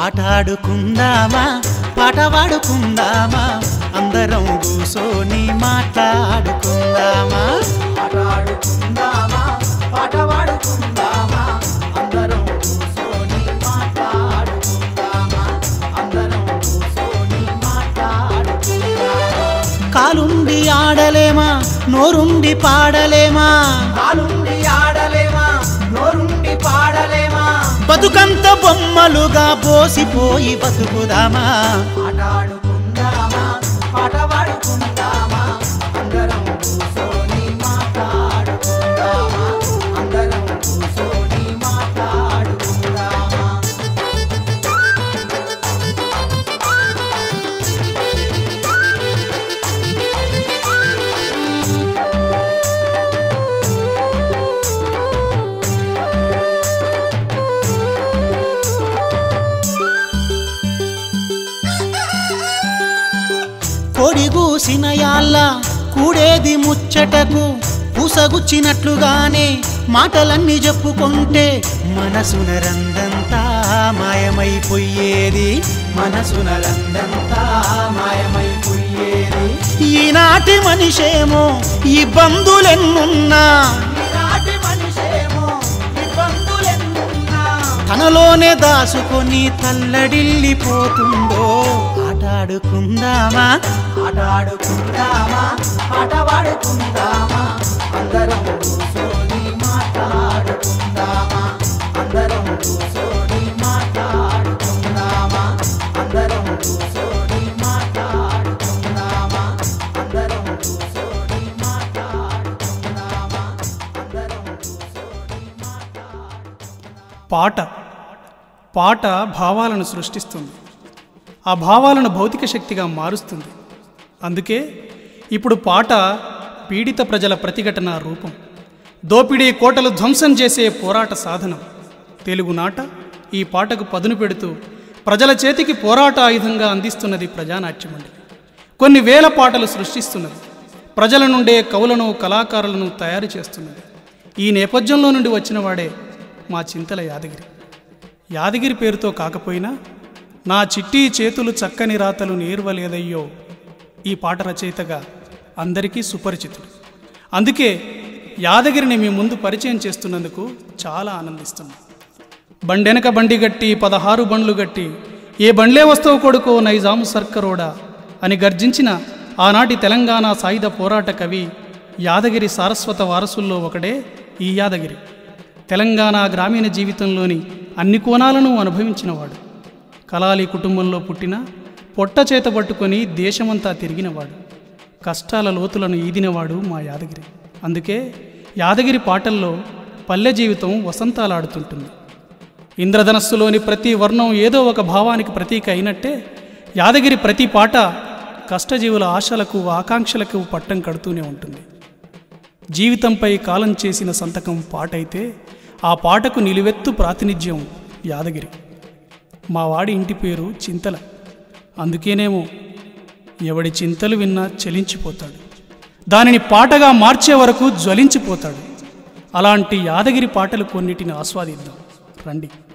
ఆట ఆడుకుందామా పాట పాడుకుందామా అందరం కూసోని మాట్లాడుకుందామా ఆట ఆడుకుందామా పాట పాడుకుందామా అందరం కూసోని మాట్లాడుకుందామా అందరం కూసోని మాట్లాడుకుందామా కాలుండి ఆడలేమా నోరుండి పాడలేమా కాలుండి ఆడలేమా నోరుండి పాడలేమా బతుకంత బొమ్మలుగా పోసిపోయి బతుకుదామా ఆట ఆడుకుందామా పాట పాడుకుందామా అందరం కూసోని మాట్లాడుకుందామా అందరం కూసోని మాట్లాడుకుందామా కొడిగూసిన యాళ్ళ కూడేది ముచ్చటకు పూసగుచ్చినట్లుగానే మాటలన్నీ చెప్పుకుంటే మనసున రందంతా మాయమైపోయేది మనసున రందంతా మాయమైపోయేది ఈనాటి మనిషేమో ఇబ్బందులెన్నున్నా ఈనాటి మనిషేమో ఇబ్బందులెన్నున్నా తనలోనే దాసుకొని తల్లడిల్లిపోతుందో ఆట ఆడుకుందామా ఆట ఆడుకుందామా ఆట పాడుకుందామా అందరం కూసోని మాట్లాడుకుందామా అందరం కూసోని మాట్లాడుకుందామా అందరం కూసోని మాట్లాడుకుందామా అందరం కూసోని మాట్లాడుకుందామా అందరం కూసోని మాట్లాడుకుందామా పాట పాట భావాలను సృష్టిస్తుంది ఆ భావాలను భౌతిక శక్తిగా మారుస్తుంది అందుకే ఇప్పుడు పాట పీడిత ప్రజల ప్రతిఘటన రూపం దోపిడీ కోటలు ధ్వంసం చేసే పోరాట సాధనం తెలుగునాట ఈ పాటకు పదును పెడుతూ ప్రజల చేతికి పోరాట ఆయుధంగా అందిస్తున్నది ప్రజానాట్యమండలి కొన్ని వేల పాటలు సృష్టిస్తున్నది ప్రజల నుండే కవులను కళాకారులను తయారు చేస్తున్నది ఈ నేపథ్యంలో నుండి వచ్చిన వాడే మా చింతల యాదగిరి యాదగిరి పేరుతో కాకపోయినా నా చిట్టి చేతులు చక్కని రాతలు నేర్వలేదయ్యో ఈ పాట రచయితగా అందరికీ సుపరిచితుడు అందుకే యాదగిరిని మీ ముందు పరిచయం చేస్తున్నందుకు చాలా ఆనందిస్తున్నాను బండెనక బండి గట్టి పదహారు బండ్లు గట్టి ఏ బండ్లే వస్తావు కొడుకో నైజాము సర్కరోడా అని గర్జించిన ఆనాటి తెలంగాణ సాయుధ పోరాట కవి యాదగిరి సారస్వత వారసుల్లో ఒకడే ఈ యాదగిరి తెలంగాణ గ్రామీణ జీవితంలోని అన్ని కోణాలను అనుభవించినవాడు కలాలి కుటుంబంలో పుట్టిన పొట్ట చేత పట్టుకొని దేశమంతా తిరిగినవాడు కష్టాల లోతులను ఈదినవాడు మా యాదగిరి అందుకే యాదగిరి పాటల్లో పల్లె జీవితం వసంతాలాడుతుంటుంది ఇంద్రధనస్సులోని ప్రతి వర్ణం ఏదో ఒక భావానికి ప్రతీక అయినట్టే యాదగిరి ప్రతి పాట కష్టజీవుల ఆశలకు ఆకాంక్షలకు పట్టం కడుతూనే ఉంటుంది జీవితంపై కాలం చేసిన సంతకం పాటైతే ఆ పాటకు నిలువెత్తు ప్రాతినిధ్యం యాదగిరి మా వాడి ఇంటి పేరు చింతల అందుకేనేమో ఎవడి చింతలు విన్నా చలించిపోతాడు దానిని పాటగా మార్చే వరకు జ్వలించిపోతాడు అలాంటి యాదగిరి పాటలు కొన్నిటిని ఆస్వాదిద్దాం రండి